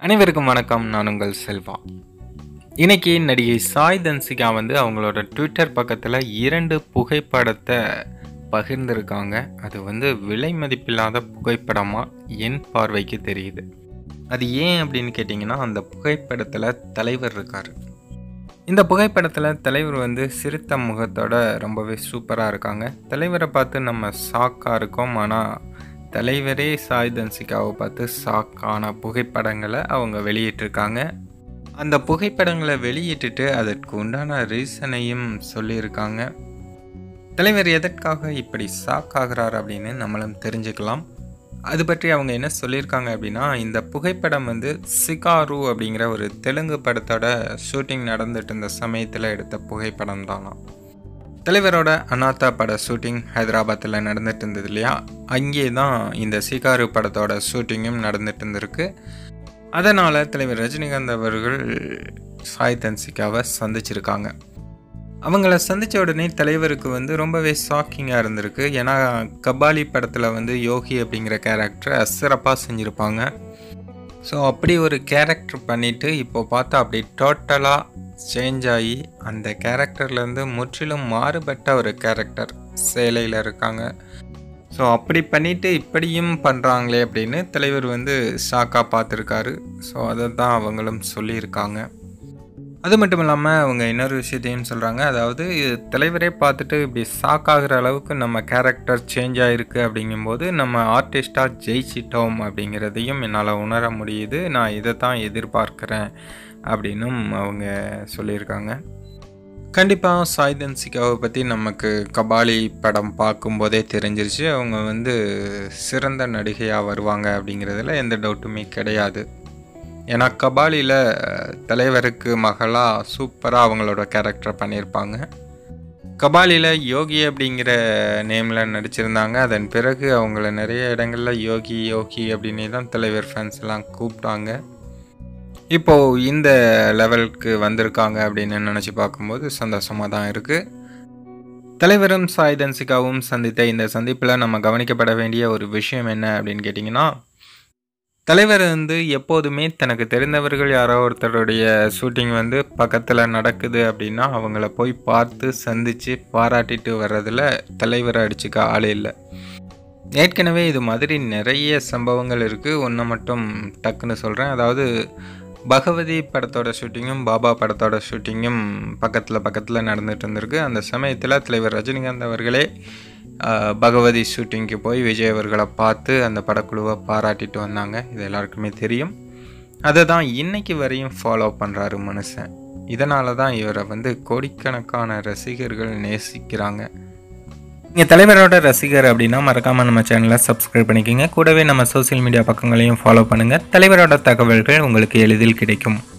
அனைவருக்கும் வணக்கம் நான் உங்கள் செல்வா இன்னைக்கு நடிகை சாய் தன்சிகா வந்து அவங்களோட ட்விட்டர் பக்கத்தில் இரண்டு புகைப்படத்தை பகிர்ந்திருக்காங்க அது வந்து விலை மதிப்பில்லாத புகைப்படமாக என் பார்வைக்கு தெரியுது அது ஏன் அப்படின்னு கேட்டிங்கன்னா அந்த புகைப்படத்தில் தலைவர் இருக்கார் இந்த புகைப்படத்தில் தலைவர் வந்து சிறுத்த முகத்தோட ரொம்பவே சூப்பராக இருக்காங்க தலைவரை பார்த்து நம்ம ஷாக்காக இருக்கோம் ஆனால் தலைவரே சாய் தன்சிகாவை பார்த்து ஷாக்கான புகைப்படங்களை அவங்க வெளியிட்டிருக்காங்க அந்த புகைப்படங்களை வெளியிட்டுட்டு அதற்கு உண்டான ரீசனையும் சொல்லியிருக்காங்க தலைவர் எதற்காக இப்படி ஷாக் ஆகிறார் அப்படின்னு நம்மளும் தெரிஞ்சுக்கலாம் அது பற்றி அவங்க என்ன சொல்லியிருக்காங்க அப்படின்னா இந்த புகைப்படம் வந்து சிகாரு அப்படிங்கிற ஒரு தெலுங்கு படத்தோட ஷூட்டிங் நடந்துட்டு இருந்த சமயத்தில் எடுத்த புகைப்படம் தானா தலைவரோட அனாத்தா பட ஷூட்டிங் ஹைதராபாத்தில் நடந்துட்டு இருந்தது இல்லையா அங்கே தான் இந்த சிகாரு படத்தோட ஷூட்டிங்கும் நடந்துட்டு இருந்திருக்கு அதனால் தலைவர் ரஜினிகாந்த் அவர்கள் சாய் தன்சிகாவை சந்திச்சிருக்காங்க அவங்கள சந்தித்த உடனே தலைவருக்கு வந்து ரொம்பவே ஷாக்கிங்காக இருந்திருக்கு ஏன்னா கபாலி படத்தில் வந்து யோகி அப்படிங்கிற கேரக்டரை சிறப்பாக செஞ்சுருப்பாங்க ஸோ அப்படி ஒரு கேரக்டர் பண்ணிவிட்டு இப்போ பார்த்தா அப்படி டோட்டலாக சேஞ்ச் ஆகி அந்த கேரக்டர்லேருந்து முற்றிலும் மாறுபட்ட ஒரு கேரக்டர் சேலையில் இருக்காங்க ஸோ அப்படி பண்ணிவிட்டு இப்படியும் பண்ணுறாங்களே அப்படின்னு தலைவர் வந்து ஷாக்காக பார்த்துருக்காரு ஸோ அதை தான் அவங்களும் சொல்லியிருக்காங்க அது மட்டும் இல்லாமல் அவங்க இன்னொரு விஷயத்தையும் சொல்கிறாங்க அதாவது தலைவரே பார்த்துட்டு இப்படி ஷாக் ஆகிற அளவுக்கு நம்ம கேரக்டர் சேஞ்ச் ஆகிருக்கு அப்படிங்கும்போது நம்ம ஆர்டிஸ்டாக ஜெயிச்சிட்டோம் அப்படிங்கிறதையும் என்னால் உணர முடியுது நான் இதை தான் எதிர்பார்க்குறேன் அப்படின்னும் அவங்க சொல்லியிருக்காங்க கண்டிப்பாக சாய் தன்சிகாவை பற்றி நமக்கு கபாலி படம் பார்க்கும்போதே தெரிஞ்சிருச்சு அவங்க வந்து சிறந்த நடிகையாக வருவாங்க அப்படிங்கிறதுல எந்த டவுட்டுமே கிடையாது ஏன்னா கபாலியில் தலைவருக்கு மகளாக சூப்பராக அவங்களோட கேரக்டர் பண்ணியிருப்பாங்க கபாலியில் யோகி அப்படிங்கிற நேமில் நடிச்சிருந்தாங்க அதன் பிறகு அவங்கள நிறைய இடங்களில் யோகி யோகி அப்படின்னே தான் தலைவர் ஃபேன்ஸ் எல்லாம் கூப்பிட்டாங்க இப்போது இந்த லெவலுக்கு வந்திருக்காங்க அப்படின்னு நினச்சி பார்க்கும்போது சந்தோஷமாக தான் இருக்குது தலைவரும் சாய் தன்சிகாவும் சந்தித்த இந்த சந்திப்பில் நம்ம கவனிக்கப்பட வேண்டிய ஒரு விஷயம் என்ன அப்படின்னு கேட்டிங்கன்னா தலைவர் வந்து எப்போதுமே தனக்கு தெரிந்தவர்கள் யாரோ ஒருத்தருடைய ஷூட்டிங் வந்து பக்கத்தில் நடக்குது அப்படின்னா அவங்கள போய் பார்த்து சந்தித்து பாராட்டிட்டு வர்றதில் தலைவரை அடிச்சுக்க ஆள் இல்லை ஏற்கனவே இது மாதிரி நிறைய சம்பவங்கள் இருக்குது ஒன்றை மட்டும் டக்குன்னு சொல்கிறேன் அதாவது பகவதி படத்தோட ஷூட்டிங்கும் பாபா படத்தோட ஷூட்டிங்கும் பக்கத்தில் பக்கத்தில் நடந்துட்டு இருந்திருக்கு அந்த சமயத்தில் தலைவர் ரஜினிகாந்த் அவர்களே பகவதி ஷூட்டிங்க்கு போய் விஜய் அவர்களை பார்த்து அந்த படக்குழுவை பாராட்டிட்டு வந்தாங்க இது எல்லாருக்குமே தெரியும் அதை தான் இன்னைக்கு வரையும் ஃபாலோ பண்ணுறாரு மனுஷன் இதனால தான் இவரை வந்து கோடிக்கணக்கான ரசிகர்கள் நேசிக்கிறாங்க நீங்கள் தலைவரோட ரசிகர் அப்படின்னா மறக்காமல் நம்ம சேனலை சப்ஸ்கிரைப் பண்ணிக்கோங்க கூடவே நம்ம சோசியல் மீடியா பக்கங்களையும் ஃபாலோ பண்ணுங்கள் தலைவரோட தகவல்கள் உங்களுக்கு எளிதில் கிடைக்கும்